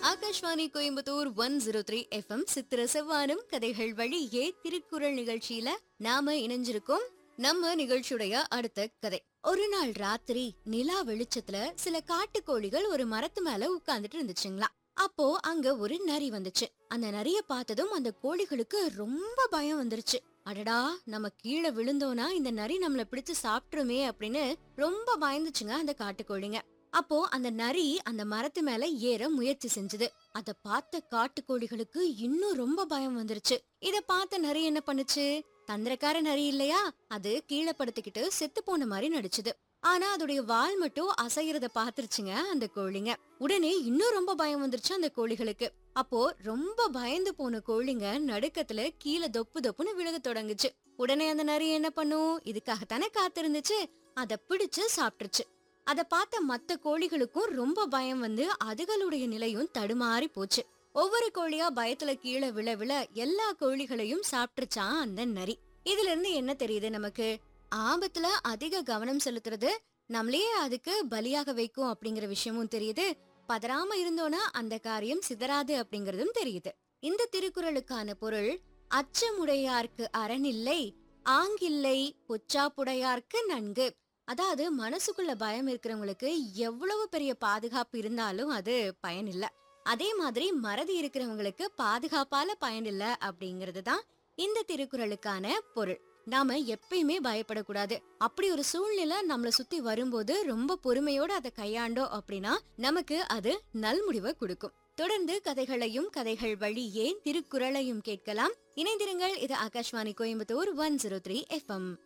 Akashvani Coimbatore one zero three FM சித்திர செவ்வானம் கதைகள் வழியே திருக்குறள் நிகழ்ச்சியில நாம இணைஞ்சிருக்கோம் நம்ம நிகழ்ச்சியுடைய அடுத்த கதை ஒரு நாள் ராத்திரி நிலா வெளிச்சத்துல சில காட்டுக்கோழிகள் ஒரு மரத்து மேல உட்கார்ந்துட்டு இருந்துச்சுங்களா அப்போ அங்க ஒரு நரி வந்துச்சு அந்த நரிய பார்த்ததும் அந்த கோழிகளுக்கு ரொம்ப பயம் வந்துருச்சு அடடா நம்ம கீழே விழுந்தோனா இந்த நரி நம்மள பிடிச்சு சாப்பிட்டுருமே அப்படின்னு ரொம்ப பயந்துச்சுங்க அந்த காட்டுக்கோழிங்க அப்போ அந்த நரி அந்த மரத்து மேல ஏற முயற்சி செஞ்சது அத பார்த்த காட்டுக்கோழிகளுக்கு இன்னும் ரொம்ப பயம் வந்துருச்சு இத பார்த்த நரி என்ன பண்ணுச்சு தந்திரக்கார நரி இல்லையா அது கீழே படுத்துக்கிட்டு செத்து போன மாதிரி நடிச்சுது ஆனா அதோடைய வால் மட்டும் அசையறத பாத்துருச்சுங்க அந்த கோழிங்க உடனே இன்னும் ரொம்ப பயம் வந்துருச்சு அந்த கோழிகளுக்கு அப்போ ரொம்ப பயந்து போன கோழிங்க நடுக்கத்துல கீழே தொப்பு தொப்புன்னு விழுக தொடங்குச்சு உடனே அந்த நரி என்ன பண்ணும் இதுக்காகத்தானே காத்திருந்துச்சு அத பிடிச்சு சாப்பிட்டுருச்சு அத பார்த்த மத்த கோழிகளுக்கும் ரொம்ப பயம் வந்து அதுகளுடைய நிலையும் தடுமாறி போச்சு ஒவ்வொரு கோழியா பயத்துல கீழே விழ விழ எல்லா கோழிகளையும் சாப்பிட்டுருச்சான் அந்த நரி இதுல இருந்து என்ன தெரியுது நமக்கு ஆபத்துல அதிக கவனம் செலுத்துறது நம்மளையே அதுக்கு பலியாக வைக்கும் அப்படிங்கிற விஷயமும் தெரியுது பதறாம இருந்தோனா அந்த காரியம் சிதறாது அப்படிங்கறதும் தெரியுது இந்த திருக்குறளுக்கான பொருள் அச்சமுடையார்க்கு அறனில்லை ஆங்கில்லை பொச்சாப்புடையார்க்கு நன்கு அதாவது மனசுக்குள்ள பயம் இருக்கிறவங்களுக்கு எவ்வளவு பெரிய பாதுகாப்பு இருந்தாலும் அது பயன் இல்ல அதே மாதிரி மறதி இருக்கிறவங்களுக்கு பாதுகாப்பால பயன் இல்ல அப்படிங்கிறது தான் இந்த திருக்குறளுக்கான பொருள் நாம எப்பயுமே பயப்படக்கூடாது அப்படி ஒரு சூழ்நிலை நம்மள சுத்தி வரும்போது ரொம்ப பொறுமையோட அதை கையாண்டோம் அப்படின்னா நமக்கு அது நல்முடிவை கொடுக்கும் தொடர்ந்து கதைகளையும் கதைகள் வழியே திருக்குறளையும் கேட்கலாம் இணைந்திருங்கள் இது Akashvani Coimbatore one zero three FM